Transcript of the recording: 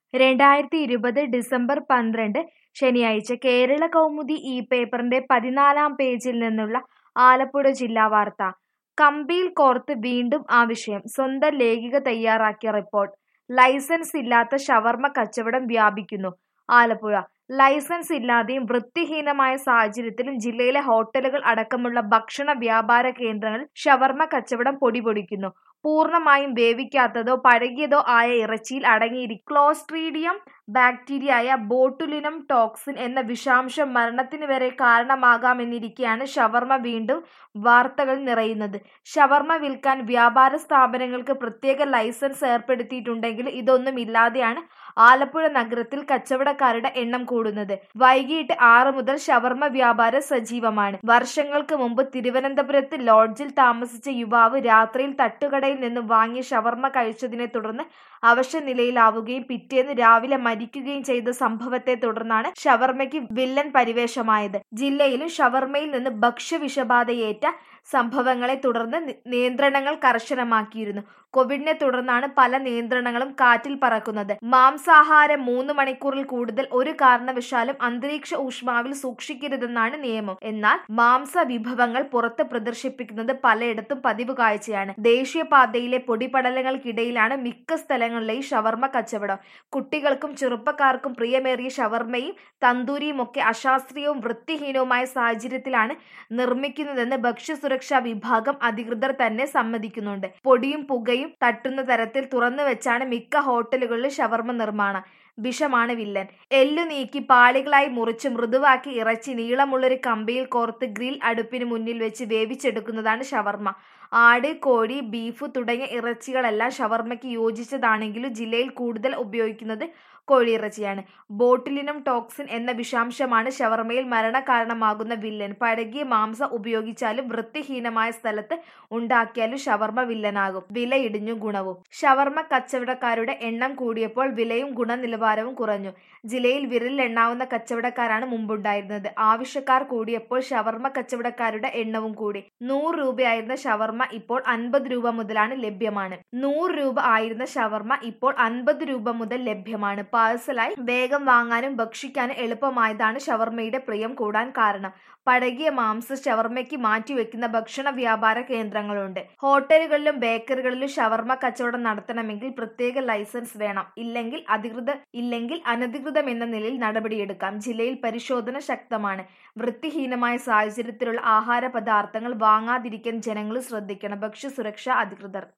രണ്ടായിരത്തി ഇരുപത് ഡിസംബർ പന്ത്രണ്ട് ശനിയാഴ്ച കേരള കൗമുദി ഈ പേപ്പറിന്റെ പതിനാലാം പേജിൽ നിന്നുള്ള ആലപ്പുഴ ജില്ലാ വാർത്ത കമ്പിയിൽ കോർത്ത് വീണ്ടും ആ വിഷയം സ്വന്തം ലേഖിക തയ്യാറാക്കിയ റിപ്പോർട്ട് ലൈസൻസ് ഇല്ലാത്ത ഷവർമ്മ കച്ചവടം വ്യാപിക്കുന്നു ആലപ്പുഴ ലൈസൻസ് ഇല്ലാതെയും വൃത്തിഹീനമായ സാഹചര്യത്തിലും ജില്ലയിലെ ഹോട്ടലുകൾ അടക്കമുള്ള ഭക്ഷണ വ്യാപാര കേന്ദ്രങ്ങളിൽ ഷവർമ്മ കച്ചവടം പൊടിപൊടിക്കുന്നു പൂർണ്ണമായും വേവിക്കാത്തതോ പഴകിയതോ ആയ ഇറച്ചിയിൽ അടങ്ങിയിരിക്കും ക്ലോസ്ട്രീഡിയം ബാക്ടീരിയയായ ബോട്ടുലിനം ടോക്സിൻ എന്ന വിഷാംശം മരണത്തിന് വരെ കാരണമാകാമെന്നിരിക്കെയാണ് ഷവർമ്മ വീണ്ടും വാർത്തകൾ നിറയുന്നത് ഷവർമ്മ വിൽക്കാൻ വ്യാപാര സ്ഥാപനങ്ങൾക്ക് പ്രത്യേക ലൈസൻസ് ഏർപ്പെടുത്തിയിട്ടുണ്ടെങ്കിൽ ഇതൊന്നും ഇല്ലാതെയാണ് ആലപ്പുഴ നഗരത്തിൽ കച്ചവടക്കാരുടെ എണ്ണം കൂടുന്നത് വൈകിട്ട് ആറ് മുതൽ ഷവർമ്മ വ്യാപാരം സജീവമാണ് വർഷങ്ങൾക്ക് മുമ്പ് തിരുവനന്തപുരത്ത് ലോഡ്ജിൽ താമസിച്ച യുവാവ് രാത്രിയിൽ തട്ടുകടയിൽ നിന്നും വാങ്ങിയ ഷവർമ്മ കഴിച്ചതിനെ തുടർന്ന് അവശ നിലയിലാവുകയും പിറ്റേന്ന് രാവിലെ മരിക്കുകയും ചെയ്ത സംഭവത്തെ തുടർന്നാണ് ഷവർമ്മയ്ക്ക് വില്ലൻ പരിവേഷമായത് ജില്ലയിലും ഷവർമ്മയിൽ നിന്ന് ഭക്ഷ്യവിഷബാധയേറ്റ സംഭവങ്ങളെ തുടർന്ന് നിയന്ത്രണങ്ങൾ കർശനമാക്കിയിരുന്നു കോവിഡിനെ തുടർന്നാണ് പല നിയന്ത്രണങ്ങളും കാറ്റിൽ പറക്കുന്നത് മാംസാഹാരം മൂന്ന് മണിക്കൂറിൽ കൂടുതൽ ഒരു കാരണവശാലും അന്തരീക്ഷ ഊഷ്മാവിൽ സൂക്ഷിക്കരുതെന്നാണ് നിയമം എന്നാൽ മാംസ വിഭവങ്ങൾ പുറത്ത് പ്രദർശിപ്പിക്കുന്നത് പലയിടത്തും പതിവ് കാഴ്ചയാണ് ദേശീയപാതയിലെ പൊടിപടലങ്ങൾക്കിടയിലാണ് മിക്ക സ്ഥലങ്ങളിലെയും ഷവർമ്മ കച്ചവടം കുട്ടികൾക്കും ചെറുപ്പക്കാർക്കും പ്രിയമേറിയ ഷവർമ്മയും തന്തൂരിയും ഒക്കെ അശാസ്ത്രീയവും വൃത്തിഹീനവുമായ സാഹചര്യത്തിലാണ് നിർമ്മിക്കുന്നതെന്ന് ഭക്ഷ്യസുരക്ഷാ വിഭാഗം അധികൃതർ തന്നെ സമ്മതിക്കുന്നുണ്ട് പൊടിയും പുകയും തട്ടുന്ന തരത്തിൽ തുറന്നു വെച്ചാണ് മിക്ക ഹോട്ടലുകളിലും ഷവർമ്മ നിർമ്മാണം വിഷമാണ് വില്ലൻ എല്ലു നീക്കി പാളികളായി മുറിച്ച് മൃദുവാക്കി ഇറച്ചി നീളമുള്ളൊരു കമ്പിയിൽ കോർത്ത് ഗ്രിൽ അടുപ്പിന് മുന്നിൽ വെച്ച് വേവിച്ചെടുക്കുന്നതാണ് ഷവർമ്മ ആട് കോഴി ബീഫ് തുടങ്ങിയ ഇറച്ചികളെല്ലാം ഷവർമ്മയ്ക്ക് യോജിച്ചതാണെങ്കിലും ജില്ലയിൽ കൂടുതൽ ഉപയോഗിക്കുന്നത് കോഴിയിറച്ചിയാണ് ബോട്ടിലിനം ടോക്സിൻ എന്ന വിഷാംശമാണ് ഷവർമ്മയിൽ മരണകാരണമാകുന്ന വില്ലൻ പഴകിയ മാംസം ഉപയോഗിച്ചാലും വൃത്തിഹീനമായ സ്ഥലത്ത് ഉണ്ടാക്കിയാലും ഷവർമ്മ വില്ലനാകും വില ഇടിഞ്ഞു ഗുണവും ഷവർമ്മ കച്ചവടക്കാരുടെ എണ്ണം കൂടിയപ്പോൾ വിലയും ഗുണനിലവാരവും കുറഞ്ഞു ജില്ലയിൽ വിരലിലെണ്ണാവുന്ന കച്ചവടക്കാരാണ് മുമ്പുണ്ടായിരുന്നത് ആവശ്യക്കാർ കൂടിയപ്പോൾ ഷവർമ്മ കച്ചവടക്കാരുടെ എണ്ണവും കൂടി നൂറ് രൂപയായിരുന്ന ഷവർമ്മ ഇപ്പോൾ അൻപത് രൂപ മുതലാണ് ലഭ്യമാണ് നൂറ് രൂപ ആയിരുന്ന ഷവർമ്മ ഇപ്പോൾ അൻപത് രൂപ മുതൽ ലഭ്യമാണ് പാഴ്സലായി വേഗം വാങ്ങാനും ഭക്ഷിക്കാനും എളുപ്പമായതാണ് ഷവർമ്മയുടെ പ്രിയം കൂടാൻ കാരണം പഴകിയ മാംസ ഷവർമ്മയ്ക്ക് മാറ്റിവെക്കുന്ന ഭക്ഷണ വ്യാപാര കേന്ദ്രങ്ങളുണ്ട് ഹോട്ടലുകളിലും ബേക്കറികളിലും ഷവർമ്മ കച്ചവടം നടത്തണമെങ്കിൽ പ്രത്യേക ലൈസൻസ് വേണം ഇല്ലെങ്കിൽ അധികൃത ഇല്ലെങ്കിൽ അനധികൃതം എന്ന നിലയിൽ നടപടിയെടുക്കാം ജില്ലയിൽ പരിശോധന ശക്തമാണ് വൃത്തിഹീനമായ സാഹചര്യത്തിലുള്ള ആഹാര പദാർത്ഥങ്ങൾ വാങ്ങാതിരിക്കാൻ ജനങ്ങൾ ശ്രദ്ധിക്കണം ഭക്ഷ്യസുരക്ഷാ അധികൃതർ